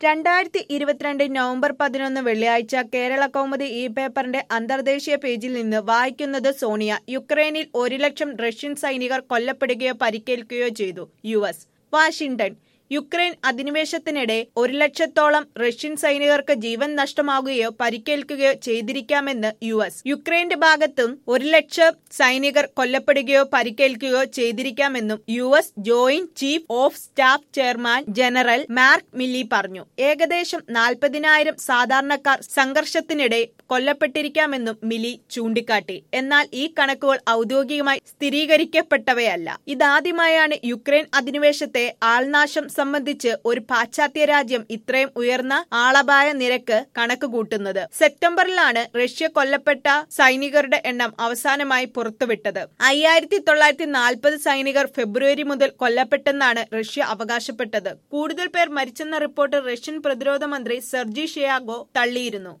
രണ്ടായിരത്തി ഇരുപത്തിരണ്ട് നവംബർ പതിനൊന്ന് വെള്ളിയാഴ്ച കേരള കൗമുദി ഇ പേപ്പറിന്റെ അന്തർദേശീയ പേജിൽ നിന്ന് വായിക്കുന്നത് സോണിയ യുക്രൈനിൽ ഒരു ലക്ഷം റഷ്യൻ സൈനികർ കൊല്ലപ്പെടുകയോ പരിക്കേൽക്കുകയോ ചെയ്തു യു എസ് വാഷിംഗ്ടൺ യുക്രൈൻ അധിനിവേശത്തിനിടെ ഒരു ലക്ഷത്തോളം റഷ്യൻ സൈനികർക്ക് ജീവൻ നഷ്ടമാകുകയോ പരിക്കേൽക്കുകയോ ചെയ്തിരിക്കാമെന്ന് യു എസ് യുക്രൈന്റെ ഭാഗത്തും ഒരു ലക്ഷം സൈനികർ കൊല്ലപ്പെടുകയോ പരിക്കേൽക്കുകയോ ചെയ്തിരിക്കാമെന്നും U S joint chief of staff chairman general Mark Milley പറഞ്ഞു ഏകദേശം നാൽപ്പതിനായിരം സാധാരണക്കാർ സംഘർഷത്തിനിടെ കൊല്ലപ്പെട്ടിരിക്കാമെന്നും മിലി ചൂണ്ടിക്കാട്ടി എന്നാൽ ഈ കണക്കുകൾ ഔദ്യോഗികമായി സ്ഥിരീകരിക്കപ്പെട്ടവയല്ല ഇതാദ്യമായാണ് യുക്രൈൻ അധിനിവേശത്തെ ആൾനാശം സംബന്ധിച്ച് ഒരു പാശ്ചാത്യ രാജ്യം ഇത്രയും ഉയർന്ന ആളപായ നിരക്ക് കണക്ക് കൂട്ടുന്നത് സെപ്റ്റംബറിലാണ് റഷ്യ കൊല്ലപ്പെട്ട സൈനികരുടെ എണ്ണം അവസാനമായി പുറത്തുവിട്ടത് അയ്യായിരത്തി തൊള്ളായിരത്തി നാൽപ്പത് സൈനികർ ഫെബ്രുവരി മുതൽ കൊല്ലപ്പെട്ടെന്നാണ് റഷ്യ അവകാശപ്പെട്ടത് കൂടുതൽ പേർ മരിച്ചെന്ന റിപ്പോർട്ട് റഷ്യൻ പ്രതിരോധ മന്ത്രി സെർജി ഷിയാഗോ തള്ളിയിരുന്നു